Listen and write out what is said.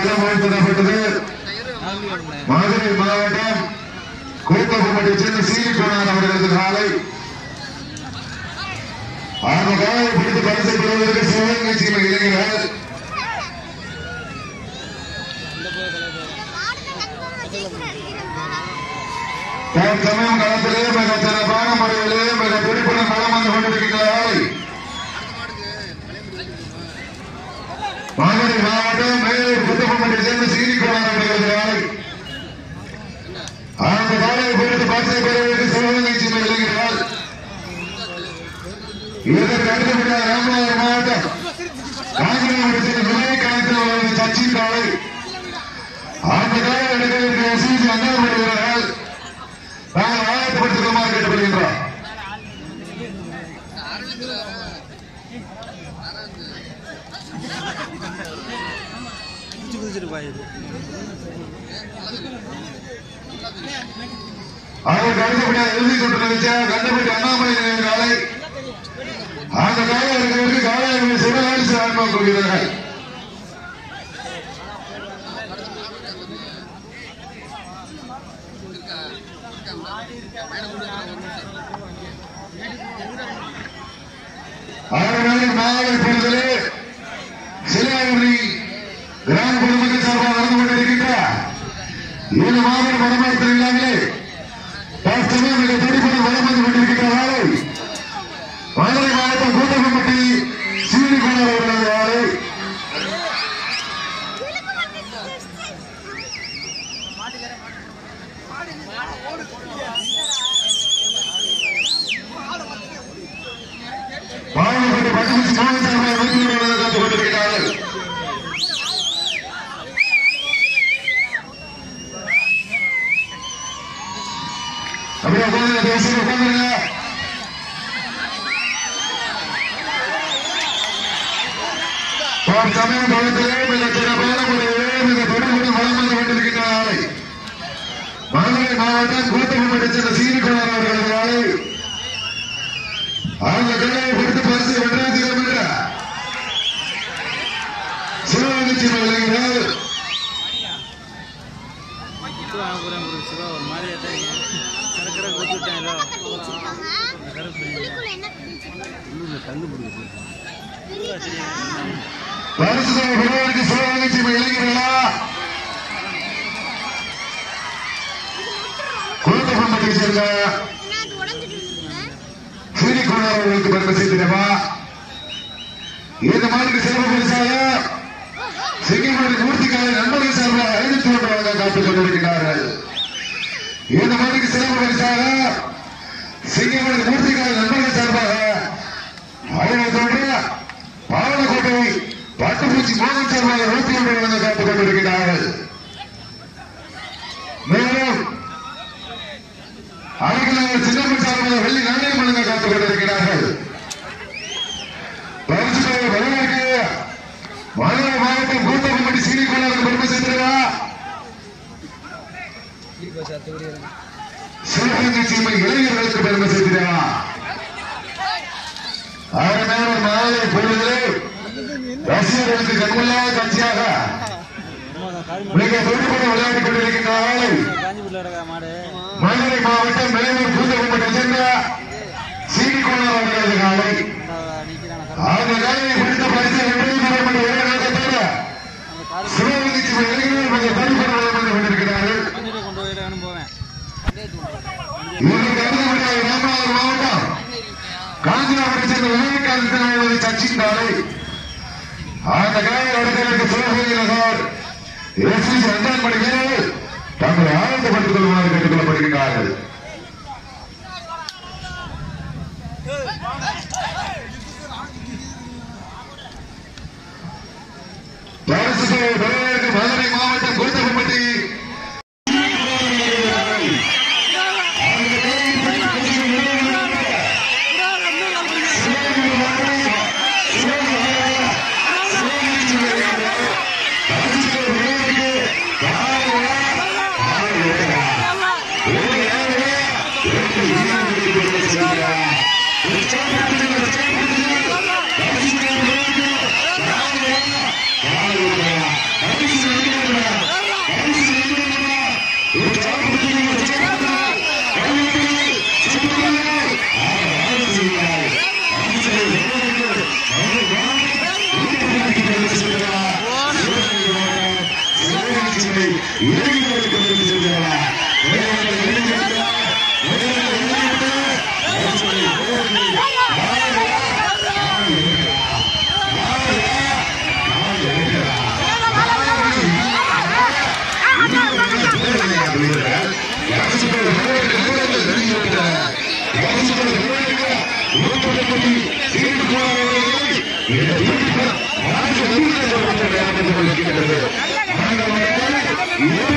இடம் ஒதுக்கப்பட்டது மதுரை மாவட்டம் கூத்தப்பட்டி சேர்ந்த சீனிக்கோணார் அவர்களது காலை அந்த காலை பிடித்து பரிசை பெறுவதற்கு சிவகங்கை சீமை இளைஞர்கள் தற்சமயம் களத்திலே மிக சிறப்பான முறையிலே மிக துடிப்புடன் களம் வந்து கொண்டிருக்கிறார்கள் மதுரை மாவட்டம் மேலூர் புத்தகப்பட்டி சேர்ந்த சீனிக்கோணார் அவர்களது காலை அந்த காலையை பிடித்து பரிசை பெறுவதற்கு சிவகங்கை சீமை இளைஞர்கள் இதற்கு அடுத்தபடியாக ராமநாதபுரம் மாவட்டம் காஞ்சிபுரம் விளையாட்டு உள்ளது சச்சின் காலை அந்த காலை எடுக்கிறதுக்கு வசூல் அங்கப்படுகிறார்கள் நாங்கள் ஆயத்தப்படுத்துமாறு கேட்டுக்கொள்கின்றோம் குதிச்சு குதிச்சுட்டு பாயுது அதற்கு அடுத்தபடியாக இறுதி சுற்று நிகழ்ச்சியா கண்டபடி அண்ணாமலை நினைவு காலை அந்த காலை எடுக்கிறதுக்கு காலையை சிவகாசி ஆன்மா கொள்கிறார்கள் அதனால நாளை பொழுதிலே சிலாவூரி கிராம பொதுமக்கள் சார்பாக நடந்து கொண்டிருக்கின்ற ஏழு மாதம் வடமாற்றத்தில் இல்லாமலே தற்சமயம் மிக துடிப்புடன் வளம் வந்து கொண்டிருக்கின்ற வேலை மதுரை மாவட்டம் கூட்டப்பட்டி சீனிக்கோணர் அவர்களது வேலை பாவப்பட்டு பட்டுமிச்சு மோகன் சார்பாக நூற்றி இருபது காத்துக் கொண்டிருக்கிறார்கள் அப்படியே உட்காந்துங்க பேசுங்க உட்காந்துங்க சமயம் காலத்திலே மிக சிறப்பான முறையிலே மிக தொடர்புடன் வளம் வந்து கொண்டிருக்கின்ற ஆலை மதுரை மாவட்டம் கூட்டப்பட்டு சென்ற சீனிக்குமார் அவர்களது ஆலை அந்த கல்லையை கொடுத்து பரிசு வென்றா தீரம் என்ற சிவகங்கை விளைகிறார் இப்போ அனுப்புறேன் ஒரு சிவா ஒரு மாதிரியா தான் கரெக்டாக கொடுத்துட்டேன் கரெக்ட் உள்ளூரில் கண்டு பிடிக்குது சரி பரிசு பெறுவதற்கு சிவகங்கை இளைஞர்களா கூட்டப்பட்டி சேர்ந்த சீனிக்கோணர் அவர்களுக்கு பெருமை சேர்த்திடவா இந்த மாதிரி சிறப்பு பரிசாக சிங்கமணி மூர்த்திக்காலை நண்பர்கள் சார்பாக ஐநூத்தி ஒன்று வழங்க காத்துக் கொண்டிருக்கிறார்கள் இந்த மாதிரி சிறப்பு பரிசாக சிங்கமணி மூர்த்திக்காலை நண்பர்கள் சார்பாக ஐநூத்தி ஒன்று பாவனக்கோட்டை பட்டுப்பூச்சி மோகன் சார்பாக நூத்தி ஒன்று வழங்க காத்துக் கொண்டிருக்கிறார்கள் மேலும் அருகில் சின்னப்பன் சார்பாக வெள்ளி நாணயம் வழங்க காத்துக் கொண்டிருக்கிறார்கள் பரிசு பெற வருவதற்கு மதுரை மாவட்டம் கூத்தப்பட்டி சீனிக்கோளாருக்கு பெருமை சேர்க்கிறா இப்போ சத்துபடி சிவகங்கை சீமை இளைஞர்களுக்கு பெருமை சேர்க்கிறா அருமையான மாலை பொழுதிலே ரசிகர்களுக்கு கண்கொள்ளா காட்சியாக மிக துடிப்புடன் விளையாடிக் கொண்டிருக்கின்ற ஆலை காஞ்சிபுரில் இருக்க மாடு மதுரை மாவட்டம் மேலூர் கூத்தப்பட்டி சேர்ந்த சீனிக்கோளார் அவர்களது காலை நிற்கிறான அந்த காலையை பிடித்த பரிசு வெற்றி பெறப்பட்ட ஒரே நோக்கத்தோடு அந்த காடு சிவகங்கை சீமை இளைஞர்கள் மிக துடிப்புடன் விளையாடி கொண்டிருக்கிறார்கள் கொஞ்சம் கொண்டு போயிட்டு போவேன் இதற்கு அடுத்தபடியாக ராமநாதபுரம் மாவட்டம் காஞ்சிபுரத்தை சேர்ந்த விவேகானந்தன் அவர்களது சச்சின் காலை அந்த காலை அடுத்ததற்கு சிவகங்கை நகர் எஸ்பி இரண்டாம் படி வீரர்கள் தங்களை ஆனந்தப்படுத்திக் கொள்ளுமாறு கேட்டுக் கொள்ளப்படுகின்றார்கள் பரிசு பெறுவதற்கு மதுரை மாவட்டம் கோத்தப்பட்டி Thank you. இறங்கி கொண்டு கொண்டிருக்கிறார் விளையாட்டு வெளியிட்டு விளையாட்டு வெளியிட்டு